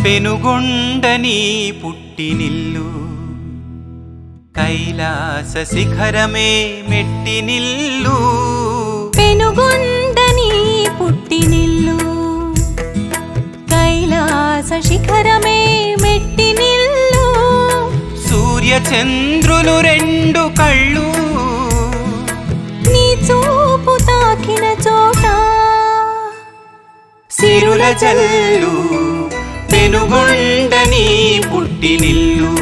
పెనుగొండని పుట్టినిల్లు కైలాస శిఖరమే మెట్టినిల్లు పెనుగొండని పుట్టినిల్లు కైలాస శిఖరమే మెట్టినిల్లు సూర్య చంద్రులు రెండు కళ్ళు నీ చూపు తాకిన చోట సిరుల జల్లు పెనుగొండని పుట్టినిల్లు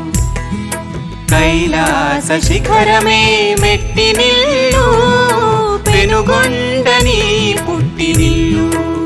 కైలాస శిఖరమే మెట్టినిల్లు పెనుగొండని పుట్టినిల్లు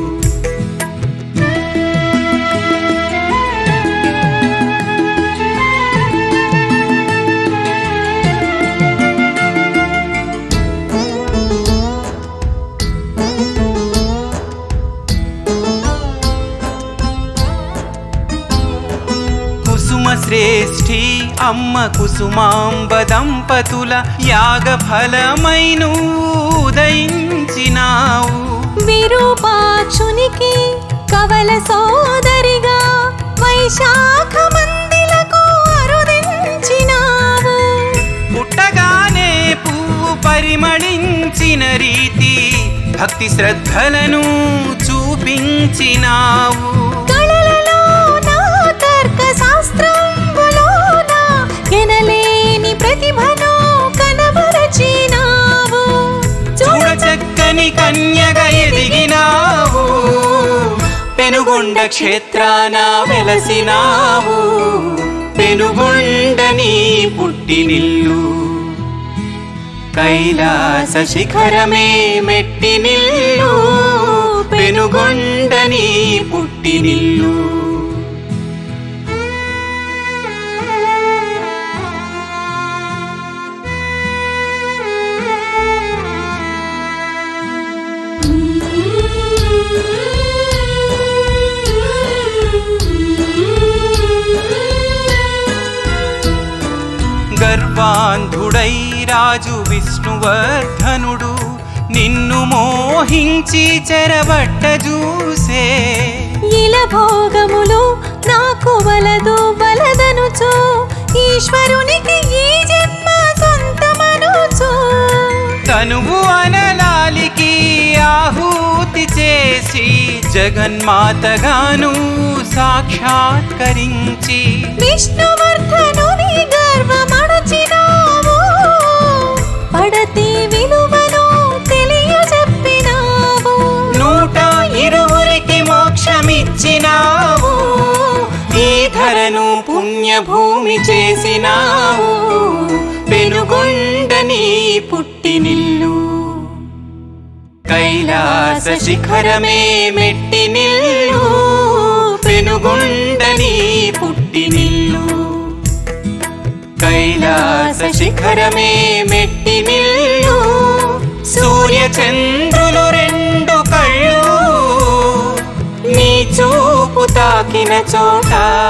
కుసుమ శ్రేష్ఠి అమ్మ కుసుమాంబ దంపతుల యాగ ఫలమైన ఉదయించినావు విరూపాక్షునికి కవల సోదరిగా వైశాఖ మందిలకు అరుదించినావు పుట్టగానే పువ్వు పరిమళించిన రీతి భక్తి శ్రద్ధలను చూపించినావు కళలలో నా తర్క శాస్త్రంబులోన ఎనలేని ప్రతిభను కనబరచినావు చూడ చక్కని కన్యగా ఎదిగినావు పెనుగొండ క్షేత్రాన వెలసినావు పెనుగొండని పుట్టినిల్లు కైలాస శిఖరమే మెట్టినిల్లు పెనుగొండని పుట్టినిల్లు గర్వాంధుడై రాజు విష్ణువర్ధనుడు నిన్ను మోహించి చెరబట్ట చూసే ఇల భోగములు నాకు వలదు వలదనుచు ఈశ్వరునికి ఈ జన్మ సొంతమనుచు తనువు అనలాలికి ఆహూతి చేసి జగన్మాతగాను సాక్షాత్కరించి విష్ణువర్ధనుని గర్వమడచినావు పడతి విలువను తెలియజెప్పినావు నూట ఇరువురికి మోక్షమిచ్చినావు ఈ ధరను పుణ్యభూమి చేసినావు పెనుగొండని పుట్టినిల్లు కైలాస శిఖరమే మెట్టినిల్లు పెనుగొండని పుట్టినిల్లు కైలాస శిఖరమే మెట్టినిల్లు సూర్య చంద్రులు రెండు కళ్ళు నీ చూపు తాకిన చోట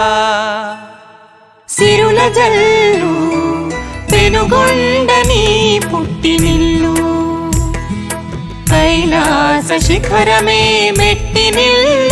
సిరుల జల్లు పెనుగొండని పుట్టినిల్లు కైలాస శిఖరమే మెట్టినిల్లు